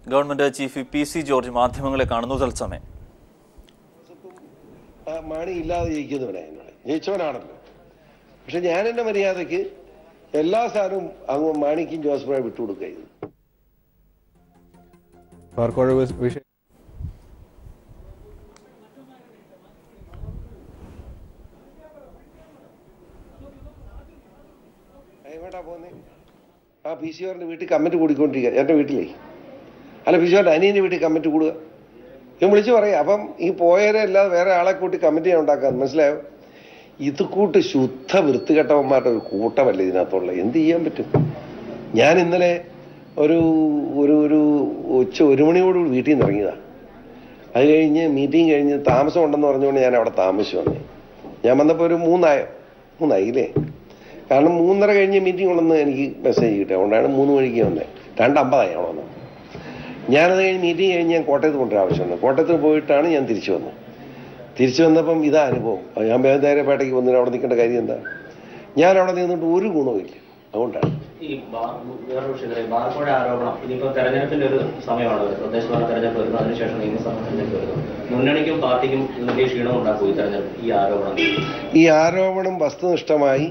government chief P C George മാധ്യമങ്ങളെ കാണുന്നു തത്സമയം ആ മാണി ഇല്ലാതെ ജയിക്കുന്നവനാ എന്നോട് ജയിച്ചവനാണല്ലോ പക്ഷെ ഞാൻ എന്റെ മര്യാദയ്ക്ക് എല്ലാ സാധനവും അങ്ങ് മാണിക്കും ജോസഫിനെ വിട്ടുകൊടുക്കുക ചെയ്തു ബാർക്കോഴ വിഷയം എങ്ങോട്ടാ പോകുന്നേ ആ പി സി ആറിന്റെ വീട്ടിൽ കമ്മിറ്റി കൂടിക്കൊണ്ടിരിക്കുക എന്റെ വീട്ടിലേ അല്ല പി സി ആറിന്റെ അനിയന്റെ വീട്ടിൽ കമ്മിറ്റി കൂടുക ഞാൻ വിളിച്ചു പറയാം അപ്പം ഈ പോയവരെ അല്ലാതെ വേറെ ആളെ കൂട്ടി കമ്മിറ്റി ഞാൻ ഉണ്ടാക്കാൻ മനസ്സിലായോ ഇത് കൂട്ട് ശുദ്ധ വൃത്തികെട്ടവന്മാരുടെ ഒരു കൂട്ടമല്ല ഇതിനകത്തുള്ള എന്ത് ചെയ്യാൻ പറ്റും ഞാൻ ഇന്നലെ ഒരു ഒരു ഒരു ഉച്ച ഒരു മണിയോടുകൂടി വീട്ടിൽ നിന്ന് ഇറങ്ങിയതാണ് അത് കഴിഞ്ഞ് മീറ്റിംഗ് കഴിഞ്ഞ് താമസം ഉണ്ടെന്ന് പറഞ്ഞുകൊണ്ട് ഞാൻ അവിടെ താമസിച്ചു വന്നേ ഞാൻ വന്നപ്പോൾ ഒരു മൂന്നായോ മൂന്നായില്ലേ കാരണം മൂന്നര കഴിഞ്ഞ് മീറ്റിംഗ് ഉണ്ടെന്ന് എനിക്ക് മെസ്സേജ് കിട്ടി അതുകൊണ്ടാണ് മൂന്ന് മണിക്ക് വന്നത് രണ്ടമ്പതായി അവിടെ വന്നത് ഞാനത് കഴിഞ്ഞ് മീറ്റിംഗ് കഴിഞ്ഞ് ഞാൻ കോട്ടയത്ത് കൊണ്ടുവരാൻ ആവശ്യമുണ്ട് കോട്ടയത്ത് പോയിട്ടാണ് ഞാൻ തിരിച്ചു വന്നത് തിരിച്ചു വന്നപ്പം ഇതാ അനുഭവം അത് ഞാൻ വേദനപേട്ടയ്ക്ക് വന്നിട്ട് അവിടെ നിൽക്കേണ്ട കാര്യം എന്താ ഞാൻ അവിടെ നിന്നിട്ട് ഒരു ഗുണവുമില്ല അതുകൊണ്ടാണ് ഈ ബാ- വേറൊരു വിഷയത്തില് ബാർക്കോഴ ആരോപണം ഇനിയിപ്പോ തെരഞ്ഞെടുപ്പിന്റെ ഒരു സമയമാണ് വരുന്നത് തദ്ദേശഭരണ തെരഞ്ഞെടുപ്പ് വരുന്നത് അതിനുശേഷം നിയമസഭ തെരഞ്ഞെടുപ്പ് വരുന്നത് മുന്നണിക്കും പാർട്ടിക്കും വലിയ ക്ഷീണം ഉണ്ടാക്കും ഈ തെരഞ്ഞെടുപ്പ് ഈ ആരോപണം ഈ ആരോപണം വസ്തുനിഷ്ഠമായി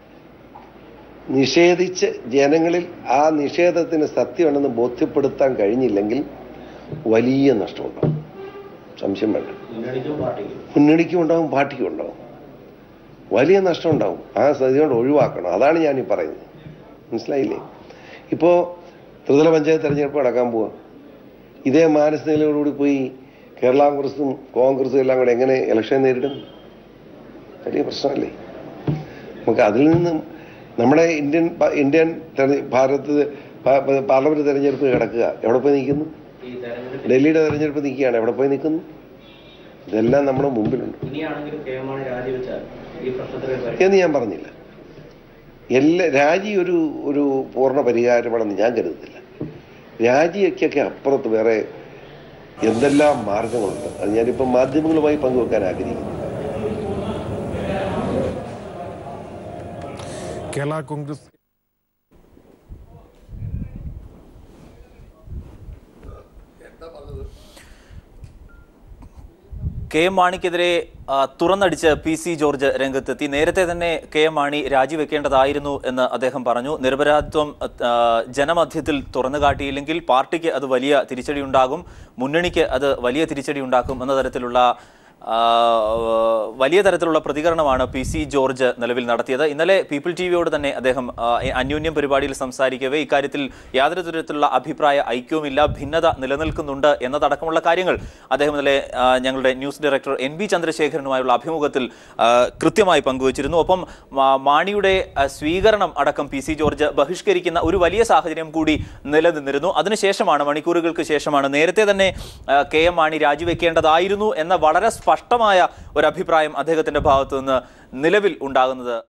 നിഷേധിച്ച് ജനങ്ങളിൽ ആ നിഷേധത്തിന് സത്യമാണെന്ന് ബോധ്യപ്പെടുത്താൻ കഴിഞ്ഞില്ലെങ്കിൽ വലിയ നഷ്ടമുണ്ടാവും സംശയം വേണ്ട മുന്നണിക്കും പാർട്ടിക്കും മുന്നണിക്കും ഉണ്ടാവും പാർട്ടിക്കും ഉണ്ടാവും വലിയ നഷ്ടം ഉണ്ടാവും ആ സ്ഥിതിയോട് ഒഴിവാക്കണം അതാണ് ഞാൻ ഈ പറയുന്നത് മനസ്സിലായില്ലേ ഇപ്പോൾ ത്രിതല പഞ്ചായത്ത് തെരഞ്ഞെടുപ്പ് നടക്കാൻ പോവാ ഇതേ മാനസികതയോടുകൂടി പോയി കേരള കോൺഗ്രസും കോൺഗ്രസും എല്ലാം കൂടെ എങ്ങനെ ഇലക്ഷൻ നേരിടും വലിയ പ്രശ്നമല്ലേ നമുക്ക് അതിൽ നിന്നും നമ്മുടെ ഇന്ത്യൻ പ- ഇന്ത്യൻ തെര- ഭാരത് പാ- പാ- പാർലമെന്റ് തെരഞ്ഞെടുപ്പ് കിടക്കുക എവിടെ പോയി നിൽക്കുന്നു ഈ തെരഞ്ഞെടുപ്പ് ഡൽഹിയുടെ തെരഞ്ഞെടുപ്പ് നിൽക്കുകയാണ് എവിടെ പോയി നിൽക്കുന്നു ഇതെല്ലാം നമ്മുടെ മുമ്പിലുണ്ട് ഇനിയാണെങ്കിലും കെ എം മാണി രാജിവെച്ചാൽ ഈ പ്രശ്നത്തിൽ ഒരു പരിഹാരം എന്ന് ഞാൻ പറഞ്ഞില്ല എല്ലാ രാജി ഒരു ഒരു പൂർണ്ണ പരിഹാരമാണെന്ന് ഞാൻ കരുതുന്നില്ല രാജിയൊക്കെ അപ്പുറത്ത് വേറെ എന്തെല്ലാം മാർഗങ്ങളുണ്ട് അത് ഞാനിപ്പോൾ മാധ്യമങ്ങളുമായി പങ്കുവെക്കാൻ ആഗ്രഹിക്കുന്നു കേരള കോൺഗ്രസ് കെ എം മാണിക്കെതിരെ ആ, തുറന്നടിച്ച് പി സി ജോർജ് രംഗത്തെത്തി നേരത്തെ തന്നെ കെ എം മാണി രാജിവെക്കേണ്ടതായിരുന്നു എന്ന് അദ്ദേഹം പറഞ്ഞു നിരപരാധിത്വം ആ, ജനമധ്യത്തിൽ തുറന്നു കാട്ടിയില്ലെങ്കിൽ പാർട്ടിക്ക് അത് വലിയ തിരിച്ചടി ഉണ്ടാകും മുന്നണിക്ക് അത് വലിയ തിരിച്ചടി ഉണ്ടാക്കും എന്ന തരത്തിലുള്ള ആ, വലിയ തരത്തിലുള്ള പ്രതികരണമാണ് പി സി ജോർജ് നിലവിൽ നടത്തിയത് ഇന്നലെ പീപ്പിൾ ടി വിയോട് തന്നെ അദ്ദേഹം ആ, അന്യോന്യം പരിപാടിയിൽ സംസാരിക്കവേ ഇക്കാര്യത്തിൽ യാതൊരു തരത്തിലുള്ള അഭിപ്രായ ഐക്യവുമില്ല ഭിന്നത നിലനിൽക്കുന്നുണ്ട് എന്നതടക്കമുള്ള കാര്യങ്ങൾ അദ്ദേഹം ഇന്നലെ ആ, ഞങ്ങളുടെ ന്യൂസ് ഡയറക്ടർ എൻ ബി ചന്ദ്രശേഖരനുമായുള്ള അഭിമുഖത്തിൽ ആ, കൃത്യമായി പങ്കുവച്ചിരുന്നു ഒപ്പം മാ- മാണിയുടെ ആ, സ്വീകരണം അടക്കം പി സി ജോർജ് ബഹിഷ്കരിക്കുന്ന ഒരു വലിയ സാഹചര്യം കൂടി നിലനിന്നിരുന്നു അതിനുശേഷമാണ് മണിക്കൂറുകൾക്ക് ശേഷമാണ് നേരത്തെ തന്നെ ആ, കെ എം മാണി രാജിവെക്കേണ്ടതായിരുന്നു എന്ന വളരെ സ്പഷ്ടമായ ഒരു അഭിപ്രായം അദ്ദേഹത്തിന്റെ ഭാഗത്തു നിന്ന് നിലവിൽ ഉണ്ടാകുന്നത്